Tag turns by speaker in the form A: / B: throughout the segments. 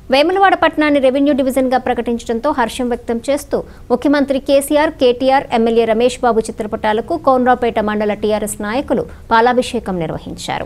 A: వేములవాడ పట్టణాన్ని రెవెన్యూ డివిజన్గా ప్రకటించడంతో హర్షం వ్యక్తం చేస్తూ ముఖ్యమంత్రి KCR KTR MLA Ramesh Babu చిత్రపటాలకు కోనరావుపేట మండల టీఆర్ఎస్ నాయకులు పాలాభిషేకం నిర్వహించారు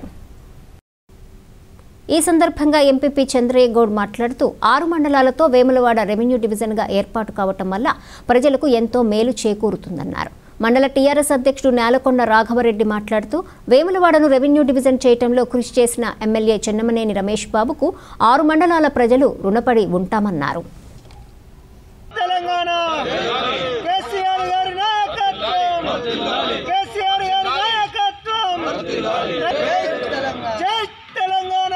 A: ఈ సందర్భంగా ఎంపీపీ చంద్రయ్య గౌడ్ మాట్లాడుతూ ఆరు మండలాలతో వేములవాడ రెవెన్యూ డివిజన్గా ఏర్పాటు కావటం వల్ల ప్రజలకు ఎంతో మేలు చేకూరుతుందన్నారు మండల టీఆర్ఎస్ అధ్యక్షుడు నేలకొండ రాఘవరెడ్డి మాట్లాడుతూ వేములవాడను రెవెన్యూ డివిజన్ చేయటంలో కృషి చేసిన ఎమ్మెల్యే చెన్నమనేని రమేష్ బాబుకు ఆరు మండలాల ప్రజలు రుణపడి ఉంటామన్నారు
B: తెలంగాణ కేసీఆర్ గారి నాయకత్వం కేసీఆర్ గారి నాయకత్వం జై తెలంగాణ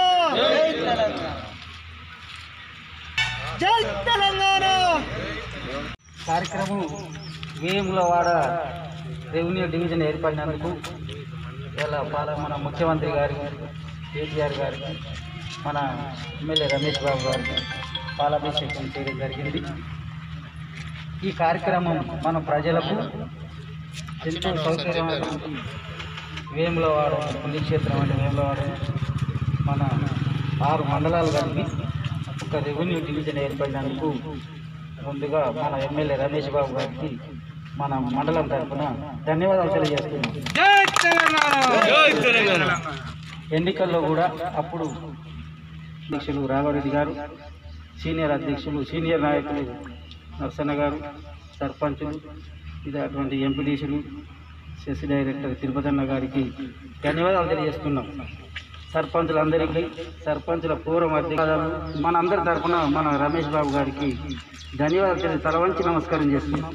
B: జై తెలంగాణ
C: కార్యక్రమం వేములవాడ రెవెన్యూ డివిజన్ ఏర్పడినందుకు ఇలా పాల మన ముఖ్యమంత్రి గారికి కేసీఆర్ గారికి మన ఎమ్మెల్యే రమేష్ బాబు గారికి పాలాభిషేకం చేయడం జరిగింది ఈ కార్యక్రమం మన ప్రజలకు ఎంతో సౌకర్యమైనటువంటి వేములవాడ పుణ్యక్షేత్రం అంటే వేములవాడ మన ఆరు మండలాలు కలిపి ఒక రెవెన్యూ డివిజన్ ఏర్పడినందుకు ముందుగా మన ఎమ్మెల్యే రమేష్ బాబు గారికి మన మండలం తరఫున ధన్యవాదాలు తెలియజేస్తున్నాం ఎన్నికల్లో కూడా అప్పుడు అధ్యక్షులు రాఘవరెడ్డి గారు సీనియర్ అధ్యక్షులు సీనియర్ నాయకులు నర్సన్న గారు సర్పంచులు ఇది అటువంటి ఎంపీడీసీలు సెస్ డైరెక్టర్ తిరుపతన్న గారికి ధన్యవాదాలు తెలియజేస్తున్నాం సర్పంచులందరికీ సర్పంచుల పూర్వం అధ్యక్షులు మన అందరి తరఫున మన రమేష్ బాబు గారికి ధన్యవాదాలు తెలియ తల వంచి నమస్కారం చేస్తున్నాం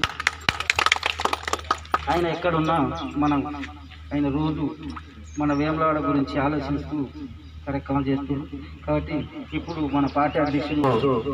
C: ఆయన ఎక్కడున్నా మనం ఆయన రోజు మన వేమలవాడ గురించి ఆలోచిస్తూ కార్యక్రమం చేస్తున్నారు కాబట్టి ఇప్పుడు మన పార్టీ అధ్యక్షులు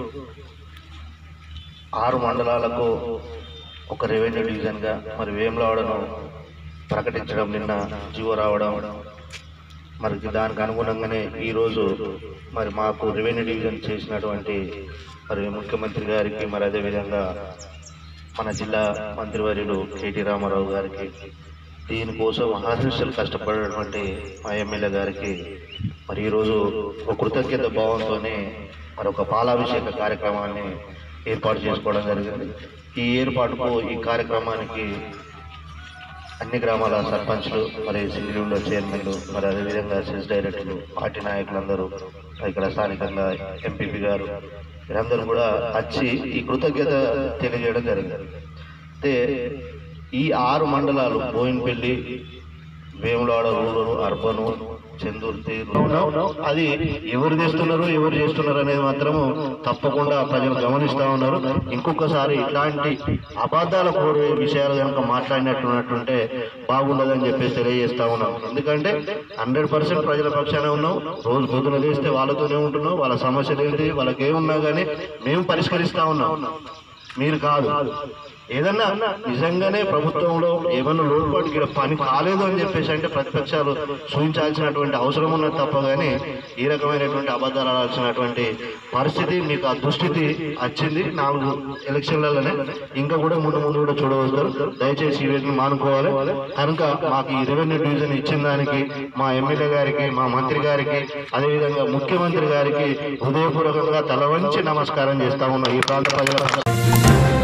D: ఆరు మండలాలకు ఒక రెవెన్యూ డివిజన్గా మరి వేములవాడను ప్రకటించడం నిన్న జీవో రావడం మరి దానికి అనుగుణంగానే ఈరోజు మరి మాకు రెవెన్యూ డివిజన్ చేసినటువంటి మరి ముఖ్యమంత్రి గారికి మరి అదేవిధంగా మన జిల్లా మంత్రివర్యులు కేటీ రామారావు గారికి దీనికోసం ఆశీస్సులు కష్టపడినటువంటి మా ఎమ్మెల్యే గారికి మరి ఈరోజు ఒక కృతజ్ఞత భావంతోనే మరి ఒక పాలాభిషేక కార్యక్రమాన్ని ఏర్పాటు చేసుకోవడం జరిగింది ఈ ఏర్పాటుకు ఈ కార్యక్రమానికి అన్ని గ్రామాల సర్పంచ్లు మరి సింగిల్ విండో చైర్మన్లు మరి అదేవిధంగా సెస్ డైరెక్టర్లు పార్టీ నాయకులందరూ ఇక్కడ స్థానికంగా ఎంపీపీ గారు వీరందరూ కూడా వచ్చి ఈ కృతజ్ఞత తెలియజేయడం జరిగింది అయితే ఈ ఆరు మండలాలు బోయినపల్లి వేములవాడ రూరల్ అర్బను చందుర్తి అది ఎవరు చేస్తున్నారు ఎవరు చేస్తున్నారు అనేది మాత్రము తప్పకుండా ప్రజలు గమనిస్తా ఉన్నారు ఇంకొకసారి ఇలాంటి అబద్ధాల కోరే విషయాలు కనుక మాట్లాడినట్టున్నట్టుంటే బాగుండదని చెప్పేసి తెలియజేస్తా ఉన్నాం ఎందుకంటే హండ్రెడ్ పర్సెంట్ ప్రజల పక్షానే ఉన్నాం రోజు పొద్దున చేస్తే వాళ్ళతోనే ఉంటున్నాం వాళ్ళ సమస్యలు ఏంటి వాళ్ళకి ఏమున్నా కానీ మేము పరిష్కరిస్తా ఉన్నాం మీరు కాదు ఏదన్నా నిజంగానే ప్రభుత్వంలో ఏమన్నా లోటుపాటు ఇక్కడ పని కాలేదు అని చెప్పేసి అంటే ప్రతిపక్షాలు సూచించాల్సినటువంటి అవసరం ఉన్నది తప్ప కానీ ఈ రకమైనటువంటి అబద్ధాలు ఆడాల్సినటువంటి పరిస్థితి మీకు ఆ దుస్థితి వచ్చింది నాలుగు ఎలక్షన్లలోనే ఇంకా కూడా ముందు ముందు కూడా చూడవచ్చు దయచేసి ఈ వీటిని మానుకోవాలి కనుక మాకు ఈ రెవెన్యూ డివిజన్ ఇచ్చిన దానికి మా ఎమ్మెల్యే గారికి మా మంత్రి గారికి అదేవిధంగా ముఖ్యమంత్రి గారికి హృదయపూర్వకంగా తల వంచి నమస్కారం చేస్తా ఉన్నాం ఈ ప్రాంత ప్రజల